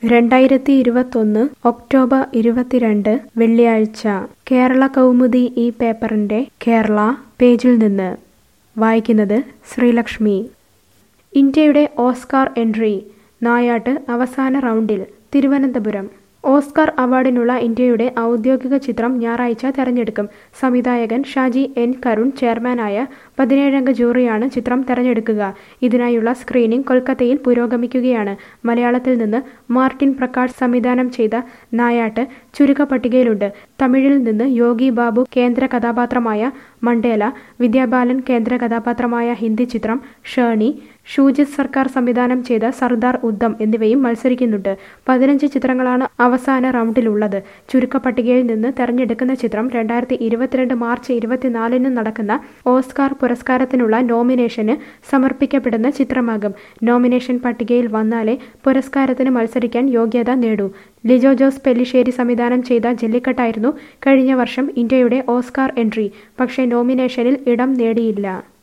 രണ്ടായിരത്തി ഇരുപത്തൊന്ന് ഒക്ടോബർ ഇരുപത്തിരണ്ട് വെള്ളിയാഴ്ച കേരള കൗമുദി ഈ പേപ്പറിന്റെ കേരള പേജിൽ നിന്ന് വായിക്കുന്നത് ശ്രീലക്ഷ്മി ഇന്ത്യയുടെ ഓസ്കാർ എൻട്രി നായാട്ട് അവസാന റൗണ്ടിൽ തിരുവനന്തപുരം ഓസ്കാർ അവാർഡിനുള്ള ഇന്ത്യയുടെ ഔദ്യോഗിക ചിത്രം ഞായറാഴ്ച തെരഞ്ഞെടുക്കും സംവിധായകൻ ഷാജി എൻ കരുൺ ചെയർമാനായ പതിനേഴംഗ ജൂറിയാണ് ചിത്രം തെരഞ്ഞെടുക്കുക ഇതിനായുള്ള സ്ക്രീനിംഗ് കൊൽക്കത്തയിൽ പുരോഗമിക്കുകയാണ് മലയാളത്തിൽ നിന്ന് മാർട്ടിൻ പ്രകാശ് സംവിധാനം ചെയ്ത നായാട്ട് ചുരുക്കപ്പട്ടികയിലുണ്ട് തമിഴിൽ നിന്ന് യോഗി ബാബു കേന്ദ്ര കഥാപാത്രമായ മണ്ടേല വിദ്യാബാലൻ കേന്ദ്ര കഥാപാത്രമായ ഹിന്ദി ചിത്രം ഷേണി ഷൂജിത് സർക്കാർ സംവിധാനം ചെയ്ത സർദാർ ഉദ്ധം എന്നിവയും മത്സരിക്കുന്നുണ്ട് പതിനഞ്ച് ചിത്രങ്ങളാണ് അവസാന റൗണ്ടിലുള്ളത് ചുരുക്കപ്പട്ടികയിൽ നിന്ന് തെരഞ്ഞെടുക്കുന്ന ചിത്രം രണ്ടായിരത്തി ഇരുപത്തിരണ്ട് മാർച്ച് ഇരുപത്തിനാലിന് നടക്കുന്ന ഓസ്കാർ പുരസ്കാരത്തിനുള്ള നോമിനേഷന് സമർപ്പിക്കപ്പെടുന്ന ചിത്രമാകും നോമിനേഷൻ പട്ടികയിൽ വന്നാലേ പുരസ്കാരത്തിന് മത്സരിക്കാൻ യോഗ്യത നേടൂ ലിജോ ജോസ് പെല്ലിശ്ശേരി സംവിധാനം ചെയ്ത ജല്ലിക്കെട്ടായിരുന്നു കഴിഞ്ഞ വർഷം ഇന്ത്യയുടെ ഓസ്കാർ എൻട്രി പക്ഷേ നോമിനേഷനിൽ ഇടം നേടിയില്ല